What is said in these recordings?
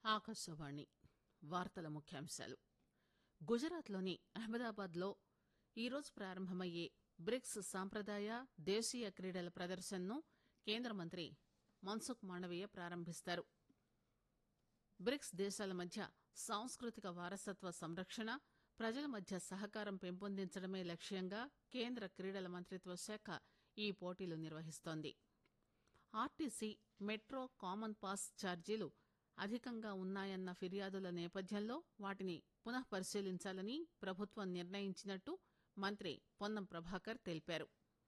ఆకాశవాణి వార్తల ముఖ్యాంశాలు గుజరాత్లోని అహ్మదాబాద్లో ఈరోజు ప్రారంభమయ్యే బ్రిక్స్ సాంప్రదాయ దేశీయ క్రీడల ప్రదర్శనను కేంద్ర మంత్రి మన్సుఖ్ మాండవీయ ప్రారంభిస్తారు బ్రిక్స్ దేశాల మధ్య సాంస్కృతిక వారసత్వ సంరక్షణ ప్రజల మధ్య సహకారం పెంపొందించడమే లక్ష్యంగా కేంద్ర క్రీడల మంత్రిత్వ శాఖ ఈ పోటీలు నిర్వహిస్తోంది ఆర్టీసీ మెట్రో కామన్ పాస్ ఛార్జీలు అధికంగా ఉన్నాయన్న ఫిర్యాదుల నేపథ్యంలో వాటిని పునః పరిశీలించాలని ప్రభుత్వం నిర్ణయించినట్టు మంత్రి పొన్నం ప్రభాకర్ తెలిపారు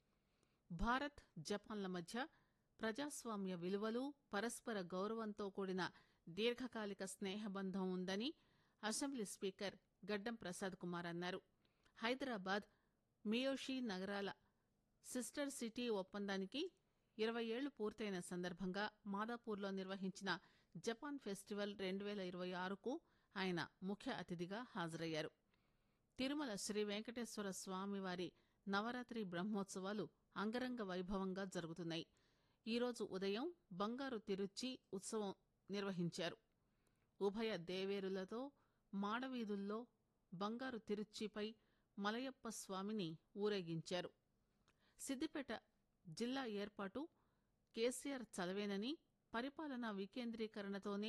భారత్ జపాన్ల మధ్య ప్రజాస్వామ్య విలువలు పరస్పర గౌరవంతో కూడిన దీర్ఘకాలిక స్నేహబంధం ఉందని అసెంబ్లీ స్పీకర్ గడ్డం ప్రసాద్ కుమార్ అన్నారు హైదరాబాద్ మియోషి నగరాల సిస్టర్ సిటీ ఒప్పందానికి ఇరవై ఏళ్లు పూర్తయిన సందర్భంగా మాదాపూర్లో నిర్వహించిన జపాన్ ఫెస్టివల్ రెండు పేల ఇరవై ఆరుకు ఆయన ముఖ్య అతిథిగా హాజరయ్యారు తిరుమల శ్రీ వెంకటేశ్వర స్వామివారి నవరాత్రి బ్రహ్మోత్సవాలు అంగరంగ వైభవంగా జరుగుతున్నాయి ఈరోజు ఉదయం బంగారు తిరుచి ఉత్సవం నిర్వహించారు ఉభయ దేవేరులతో మాడవీధుల్లో బంగారు తిరుచిపై మలయప్ప స్వామిని ఊరేగించారు సిద్దిపేట జిల్లా ఏర్పాటు కేసీఆర్ చలవేనని పరిపాలనా వికేంద్రీకరణతోనే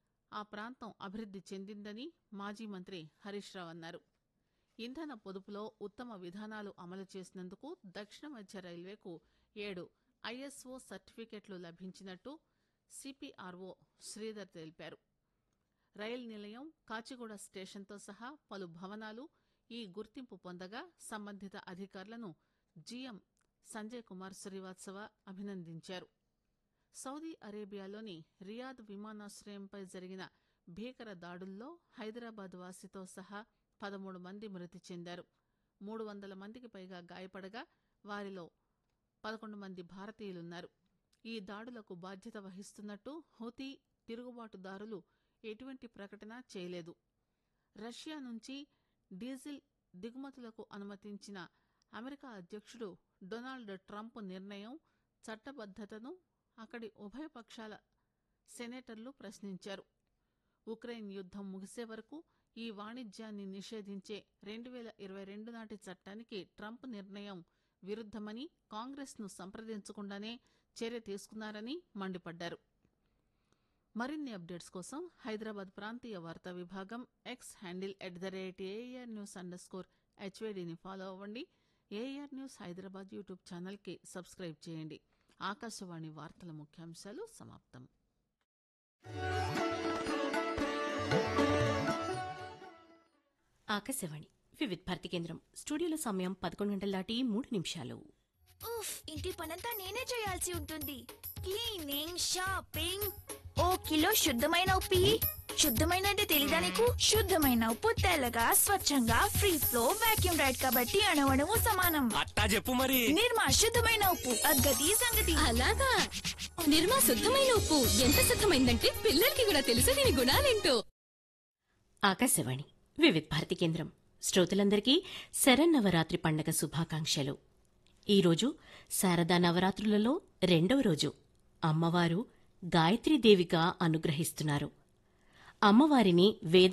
ఆ ప్రాంతం అభివృద్ది చెందిందని మాజీ మంత్రి హరీష్ రావు అన్నారు ఇంధన పొదుపులో ఉత్తమ విధానాలు అమలు చేసినందుకు దక్షిణ మధ్య రైల్వేకు ఏడు ఐఎస్ఓ సర్టిఫికెట్లు లభించినట్టు సిపిఆర్ఓ శ్రీధర్ తెలిపారు రైలు నిలయం కాచిగూడ స్టేషన్తో సహా పలు భవనాలు ఈ గుర్తింపు పొందగా సంబంధిత అధికారులను జీఎం సంజయ్ కుమార్ శ్రీవాత్సవ అభినందించారు సౌదీ అరేబియాలోని రియాద్ విమానాశ్రయంపై జరిగిన భీకర దాడుల్లో హైదరాబాద్ వాసితో సహా పదమూడు మంది మృతి చెందారు మూడు వందల మందికి పైగా గాయపడగా వారిలో పదకొండు మంది భారతీయులున్నారు ఈ దాడులకు బాధ్యత వహిస్తున్నట్టు హూతీ తిరుగుబాటుదారులు ఎటువంటి ప్రకటన చేయలేదు రష్యా నుంచి డీజిల్ దిగుమతులకు అనుమతించిన అమెరికా అధ్యక్షుడు డొనాల్డ్ ట్రంప్ నిర్ణయం చట్టబద్దతను అక్కడి ఉభయ పక్షాల సెనేటర్లు ప్రశ్నించారు ఉక్రెయిన్ యుద్దం ముగిసే వరకు ఈ వాణిజ్యాన్ని నిషేధించే రెండు పేల ఇరవై రెండు నాటి చట్టానికి ట్రంప్ నిర్ణయం విరుద్దమని కాంగ్రెస్ ను సంప్రదించకుండానే చర్య తీసుకున్నారని మండిపడ్డారు మరిన్ని అప్డేట్స్ కోసం హైదరాబాద్ ప్రాంతీయ వార్తా విభాగం X handle at the rate AIR news underscore స్కోర్ హెచ్వేడిని ఫాలో అవ్వండి ఏఆర్ న్యూస్ హైదరాబాద్ యూట్యూబ్ ఛానల్కి సబ్స్క్రైబ్ చేయండి ఆకాశవాణి వార్తల ముఖ్యాంశాలు సమాప్తం ఆకాశవాణి వివిధ భారతి కేంద్రం స్టూడియోలో సమయం పదకొండు గంటల దాటి మూడు నిమిషాలు ఉఫ్ ఇంటి పనంతా నేనే చేయాల్సి ఉంటుంది క్లీనింగ్ షాపింగ్ ఓ కిలో శుద్ధమైన ఉప్పు ఇయ్యి. శుద్ధమైన అంటే తెలీదా నీకు శుద్ధమైన ఉప్పు తెల్లగా స్వచ్ఛంగా ఫ్రీ ఫ్లో వాక్యూమ్ రైడ్ కాబట్టి అణవణము సమానం అట్టా చెప్పు మరి నిర్మా శుద్ధమైన ఉప్పు అగ్గది సంగతి అలాగా నిర్మా శుద్ధమైన ఉప్పు ఎంత శుద్ధమైందంటే పిల్లలకి కూడా తెలుసు దీని గుణాలేంటో ఆకాశవాణి వివిధ భారతి కేంద్రం శ్రోతలందరికీ శరన్నవరాత్రి పండగ శుభాకాంక్షలు ఈరోజు శారదా నవరాత్రులలో రెండవ రోజు అమ్మవారు గాయత్రీదేవిగా అనుగ్రహిస్తున్నారు అమ్మవారిని వేద